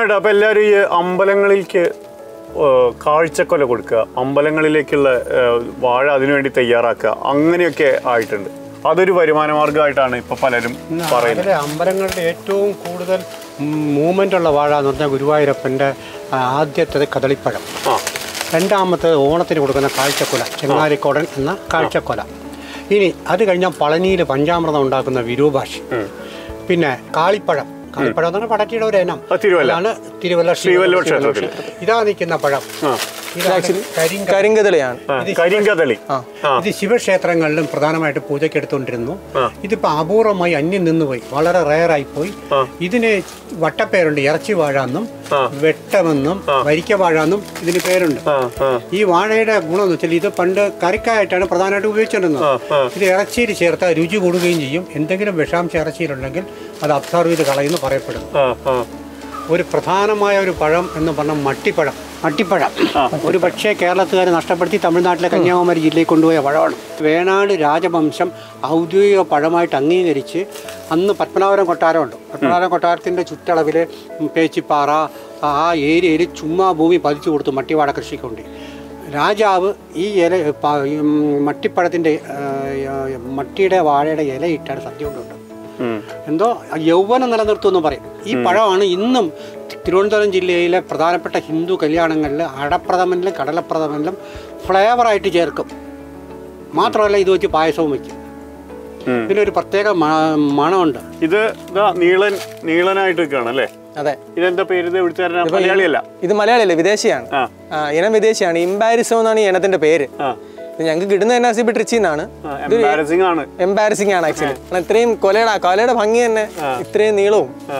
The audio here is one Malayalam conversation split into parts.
പ്രധാനമായിട്ട് അപ്പൊ എല്ലാവരും ഈ അമ്പലങ്ങളിലേക്ക് ഏഹ്, കാഴ്ചക്കൊല കൊടുക്കുക അമ്പലങ്ങളിലേക്കുള്ള ഏഹ്, വാഴ അതിനുവേണ്ടി തയ്യാറാക്കുക അങ്ങനെയൊക്കെ ആയിട്ടുണ്ട് അതൊരു വരുമാന മാർഗമായിട്ടാണ് ഇപ്പൊ പലരും പറയുന്നത് അതിലെ അമ്പലങ്ങളുടെ ഏറ്റവും കൂടുതൽ മൂവ്മെൻ്റ് ഉള്ള വാഴ എന്ന് പറഞ്ഞാൽ ഗുരുവായൂരപ്പൻ്റെ ആ, ആദ്യത്തേത് കദളിപ്പഴം ആ രണ്ടാമത്തേത് ഓണത്തിന് കൊടുക്കുന്ന കാഴ്ചക്കൊല ചെങ്ങാലിക്കോടൻ എന്ന കാഴ്ചക്കൊല ഇനി അത് കഴിഞ്ഞാൽ പളനിയിൽ പഞ്ചാമൃതം ഉണ്ടാക്കുന്ന വിരൂപാക്ഷി പിന്നെ കാളിപ്പഴം കാളിപ്പഴം എന്ന് പറഞ്ഞാൽ പടറ്റിയുടെ ഒരു ഇനം ആ, തിരുവല്ല. അതാണ് തിരുവല്ല ശ്രീവല്ലഭ ശ്രീവല്ലഭ ക്ഷേത്രത്തിൽ. ക്ഷേത്രത്തിൽ. ഇതാ നിൽക്കുന്ന പഴം ആ. ഇതാണ് കരിങ്ക കരിങ്കതളിയാണ് ആ, കരിങ്കദളി ആ ഇത് ശിവക്ഷേത്രങ്ങളിലും പ്രധാനമായിട്ട് പൂജയ്ക്ക് എടുത്തുകൊണ്ടിരുന്നു ആ. ഇതിപ്പോ അപൂർവമായി അന്യം നിന്നുപോയി വളരെ റയറായി പോയി ആ. ഇതിന് വട്ടപ്പേരുണ്ട് ഇറച്ചി വാഴ എന്നും ആ. വെട്ടമെന്നും വരിക്ക വാഴ എന്നും ഇതിന് പേരുണ്ട് ആ ആ ഈ വാഴയുടെ ഗുണം എന്ന് വെച്ചാൽ ഇത് പണ്ട് കറിക്കായിട്ടാണ് പ്രധാനമായിട്ട് ഉപയോഗിച്ചിരുന്നത് ആ, ആ. ഇത് ഇറച്ചിയിൽ ചേർത്താൽ രുചി കൂടുകയും ചെയ്യും എന്തെങ്കിലും വിഷാംശം ഇറച്ചിയിലുണ്ടെങ്കിൽ അത് അബ്സർവ് ചെയ്ത് കളയുന്നു പറയപ്പെടുന്നു ആ ആ ഒരു പ്രധാനമായ ഒരു പഴം എന്ന് പറഞ്ഞാൽ മട്ടിപ്പഴം മട്ടിപ്പഴം ഒരു പക്ഷേ കേരളത്തുകാരെ നഷ്ടപ്പെടുത്തി തമിഴ്നാട്ടിലെ കന്യാകുമാരി ജില്ലയിൽ കൊണ്ടുപോയ പഴമാണ് വേണാട് രാജവംശം ഔദ്യോഗിക പഴമായിട്ട് അംഗീകരിച്ച് അന്ന് പത്മനാഭപുരം കൊട്ടാരമുണ്ട് പത്മനാഭപുരം കൊട്ടാരത്തിൻ്റെ ചുറ്റളവിൽ പേച്ചിപ്പാറ ആ ഏരിയയിൽ ചുമ്മാ ഭൂമി പതിച്ചു കൊടുത്തു മട്ടിവാട കൃഷിക്ക് വേണ്ടി രാജാവ് ഈ ഇല പ- ഉം, മട്ടിപ്പഴത്തിൻ്റെ ആ, മട്ടിയുടെ വാഴയുടെ ഇലയിട്ടാണ് സദ്യ കൊണ്ടുണ്ട് ഉം. എന്തോ യൗവനം നിലനിർത്തുമെന്ന് പറയും ഈ പഴമാണ് ഇന്നും തിരുവനന്തപുരം ജില്ലയിലെ പ്രധാനപ്പെട്ട ഹിന്ദു കല്യാണങ്ങളിൽ അടപ്രഥമനിലും കടലപ്രഥമനിലും ഫ്ലേവറായിട്ട് ചേർക്കും മാത്രമല്ല ഇത് വെച്ച് പായസവും വയ്ക്കും ഉം. ഇതിനൊരു പ്രത്യേക മ- മണമുണ്ട് ഇത് ഇതാ നീളൻ നീളനായിട്ട് നിൽക്കുകയാണ് അല്ലേ അതെ ഇതെന്താ പേര് ഇത് ഇവിടുത്തെ മലയാളിയല്ല ഇത് മലയാളിയല്ല വിദേശിയാണ് ആ ആ, ഇനം വിദേശിയാണ് ഇംബാരിസം എന്നാണ് ഈ ഇനത്തിന്റെ പേര് ആ ഇത് ഞങ്ങൾക്ക് കിട്ടുന്ന N R C B Trichy എന്നാണ് എംബാരസിംഗ് ആണ് എംബാരസിംഗ് ആണ് ആക്ച്വലി കാരണം ഇത്രയും കൊലയുടെ കൊലയുടെ ഭംഗി തന്നെ ഇത്രയും നീളവും ആ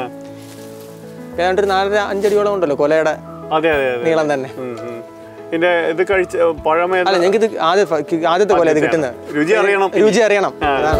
ഏതാണ്ട് ഒരു നാലര അഞ്ചടിയോളം ഉണ്ടല്ലോ കൊലയുടെ അതെ അതെ അതെ നീളം തന്നെ ഉം, ഉം. ഇതിന്റെ ഇത് കഴിച്ച പഴമേത അല്ല ഞങ്ങൾക്ക് ഇത് ആദ്യ ആദ്യത്തെ കൊല ഇത് കിട്ടുന്നത് രുചി അറിയണം രുചി അറിയണം അതാണ്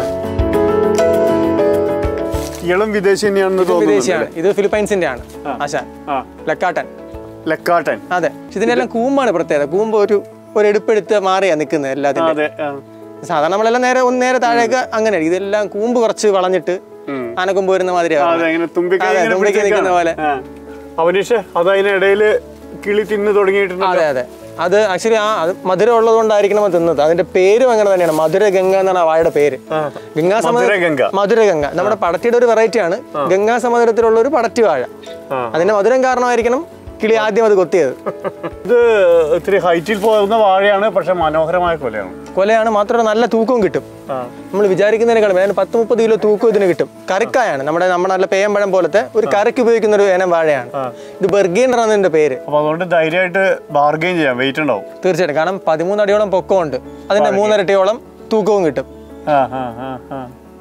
ഇളം വിദേശി തന്നെയാണെന്ന് തോന്നുന്നു വിദേശിയാണ് ഇത് ഫിലിപ്പൈൻസിന്റെ ആണ് ആശാൻ ആ ലക്കാട്ടൻ ലക്കാട്ടൻ അതെ പക്ഷെ ഇതിനെല്ലാം കൂമ്പാണ് പ്രത്യേകത കൂമ്പ് ഒരു ഒരു എടുപ്പെടുത്ത് മാറിയാ നിൽക്കുന്നത് എല്ലാത്തിൻ്റെ അതെ ആ. സാധാരണ നമ്മളെല്ലാം നേരെ ഒന്ന് നേരെ താഴേക്ക് അങ്ങനെ ഇതെല്ലാം കൂമ്പ് കുറച്ച് വളഞ്ഞിട്ട് ഉം. ആനക്കൊമ്പ് വരുന്ന ആ, മാതിരിയാണ് അതെ ഇങ്ങനെ തുമ്പിക്കൈ അതെ, ഇങ്ങനെ തുമ്പിക്കൈ പിടിച്ചേക്കാണ്. നിൽക്കുന്ന പോലെ. ആ. അവനീഷ് അത് അതിനിടയില് കിളി തിന്ന് തുടങ്ങിയിട്ടുണ്ട് അതെ അതെ അത് ആക്ച്വലി ആ അത് മധുരം ഉള്ളത് കൊണ്ടായിരിക്കണം അത് തിന്നത് അതിന്റെ പേരും അങ്ങനെ തന്നെയാണ് മധുര ഗംഗ എന്നാണ് ആ വാഴയുടെ പേര് ഗംഗാ മധുരഗംഗ. മധുരഗംഗ നമ്മുടെ പടത്തിയുടെ ഒരു വെറൈറ്റി ആണ് ഗംഗാ സമുദ്രത്തിലുള്ള ഒരു പടത്തി വാഴ ആ. അതിന്റെ മധുരം കാരണമായിരിക്കണം കിളി ആദ്യം അത് കൊത്തിയത് ഇത് ഇത്തിരി ഹൈറ്റിൽ പോകുന്ന വാഴയാണ് പക്ഷെ മനോഹരമായ കൊലയാണ് കൊലയാണ് മാത്രമല്ല നല്ല തൂക്കവും കിട്ടും ആ. നമ്മൾ വിചാരിക്കുന്നതിനേക്കാളും ഏതാണ്ട് പത്ത് മുപ്പത് കിലോ തൂക്കം ഇതിന് കിട്ടും കറിക്കായാണ് നമ്മുടെ നമ്മുടെ നല്ല പേയമ്പഴം പോലത്തെ ഒരു കറിക്ക് ഉപയോഗിക്കുന്ന ഒരു ഇനം വാഴയാണ് ഇത് ബെർഗീൻഡർ ആണ് ഇതിന്റെ പേര് അപ്പൊ അതുകൊണ്ട് ധൈര്യമായിട്ട് ബാർഗെയിൻ ചെയ്യാം വെയിറ്റ് ഉണ്ടാവും തീർച്ചയായിട്ടും കാരണം പതിമൂന്ന് അടിയോളം പൊക്കമുണ്ട് അതിന്റെ മൂന്നരട്ടിയോളം തൂക്കവും കിട്ടും ആ ആ ആ ആ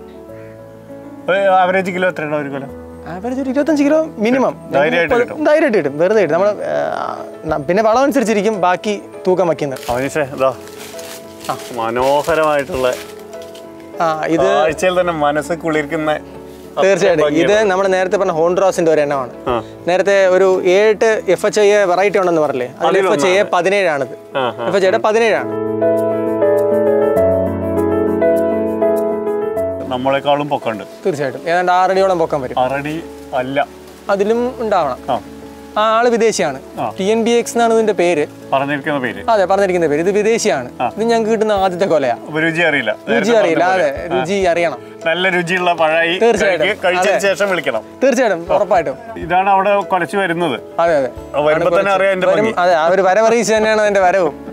ആവറേജ് കിലോ എത്രയാണ് ഒരു കൊല ആവറേജ് ഒരു ഇരുപത്തഞ്ച് കിലോ മിനിമം ധൈര്യമായിട്ട് കിട്ടും. ധൈര്യമായിട്ട് കിട്ടും വെറുതെ കിട്ടും നമ്മൾ പിന്നെ വളം അനുസരിച്ചിരിക്കും ബാക്കി തൂക്കം വയ്ക്കുന്നത് അവനീഷേ ഇതാ മനോഹരമായിട്ടുള്ള ആ ഇത് ആഴ്ചയിൽ തന്നെ മനസ്സ് കുളിർക്കുന്ന അത്ര തീർച്ചയായിട്ടും ഇത് ഭംഗിയുള്ള- നമ്മൾ നേരത്തെ പറഞ്ഞ ഹോൺഡ്രോസിന്റെ ഒരു എണ്ണമാണ് ആ. നേരത്തെ ഒരു ഏഴ് എഫ് എച്ച് ഐ വെറൈറ്റി ഉണ്ടെന്ന് പറഞ്ഞില്ലേ അതിൽ എഫ് എച്ച് ഐ പതിനേഴാണിത് ആ, ആ. എഫ് എച്ച് ഐയുടെ പതിനേഴാണ് നമ്മളെക്കാളും പൊക്കമുണ്ട് തീർച്ചയായിട്ടും ഏതാണ്ട് ആറടിയോളം പൊക്കം വരും അറടി അല്ല അതിലും ഉണ്ടാവണം ആ ആ ആള് വിദേശിയാണ് ആ. ടി എൻ ബി എക്സ് എന്നാണ് ഇതിന്റെ പേര് പറഞ്ഞിരിക്കുന്ന പേര് അതെ പറഞ്ഞിരിക്കുന്ന പേര് ഇത് വിദേശിയാണ് ഇത് ഞങ്ങൾക്ക് കിട്ടുന്ന ആദ്യത്തെ കൊലയാ അപ്പൊ രുചി അറിയില്ല രുചി നേരത്തെ അറിയില്ല പറഞ്ഞ അതെ പോലെ. രുചി അറിയണം നല്ല രുചിയുള്ള പഴമായി തീർച്ചയായിട്ടും. കഴിക്ക്. കഴിച്ചതിന് അതെ. ശേഷം വിളിക്കണം തീർച്ചയായിട്ടും ഉറപ്പായിട്ടും ഇതാണ് അവിടെ കൊലച്ചു വരുന്നത് അതെ അതെ ആ, വരുമ്പോ തന്നെ അറിയാം എന്റെ വരും ഭംഗി അതെ ആ ഒരു വരവറിയിച്ച് തന്നെയാണ് അതിന്റെ വരവും